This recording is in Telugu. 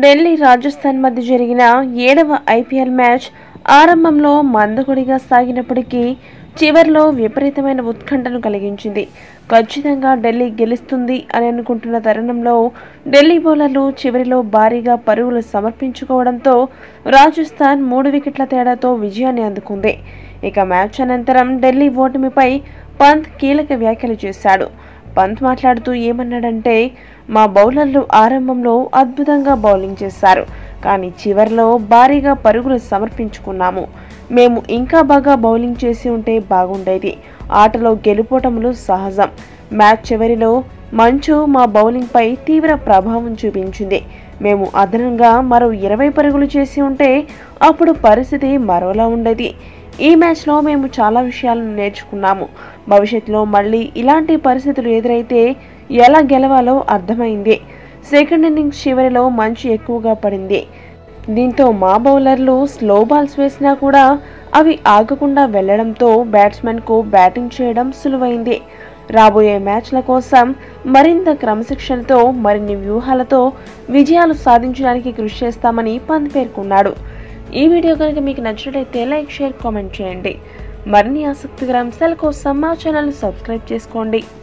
ఢిల్లీ రాజస్థాన్ మధ్య జరిగిన ఏడవ ఐపీఎల్ మ్యాచ్ ఆరంభంలో మందకొడిగా సాగినప్పటికీ చివర్లో విపరీతమైన ఉత్కంఠను కలిగించింది ఖచ్చితంగా ఢిల్లీ గెలుస్తుంది అని అనుకుంటున్న తరుణంలో ఢిల్లీ బౌలర్లు చివరిలో భారీగా పరుగులు సమర్పించుకోవడంతో రాజస్థాన్ మూడు వికెట్ల తేడాతో విజయాన్ని అందుకుంది ఇక మ్యాచ్ అనంతరం ఢిల్లీ ఓటమిపై పంత్ కీలక వ్యాఖ్యలు చేశాడు పంత్ మాట్లాడుతూ ఏమన్నాడంటే మా బౌలర్లు ఆరంభంలో అద్భుతంగా బౌలింగ్ చేశారు కానీ చివర్లో భారీగా పరుగులు సమర్పించుకున్నాము మేము ఇంకా బాగా బౌలింగ్ చేసి ఉంటే బాగుండేది ఆటలో గెలుపోటములు సహజం మ్యాచ్ చివరిలో మంచు మా బౌలింగ్పై తీవ్ర ప్రభావం చూపించింది మేము అదనంగా మరో ఇరవై పరుగులు చేసి ఉంటే అప్పుడు పరిస్థితి మరోలా ఉండేది ఈ మ్యాచ్లో మేము చాలా విషయాలను నేర్చుకున్నాము భవిష్యత్తులో మళ్ళీ ఇలాంటి పరిస్థితులు ఎదురైతే ఎలా గెలవాలో అర్థమైంది సెకండ్ ఇన్నింగ్స్ చివరిలో మంచు ఎక్కువగా పడింది దీంతో మా బౌలర్లు స్లో బాల్స్ వేసినా కూడా అవి ఆగకుండా వెళ్లడంతో బ్యాట్స్మెన్కు బ్యాటింగ్ చేయడం సులువైంది రాబోయే మ్యాచ్ల కోసం మరింత క్రమశిక్షణతో మరిన్ని వ్యూహాలతో విజయాలు సాధించడానికి కృషి చేస్తామని పంత్ పేర్కొన్నాడు ఈ వీడియో కనుక మీకు నచ్చినట్లయితే లైక్ షేర్ కామెంట్ చేయండి మరిన్ని ఆసక్తికర అంశాల కోసం మా ఛానల్ సబ్స్క్రైబ్ చేసుకోండి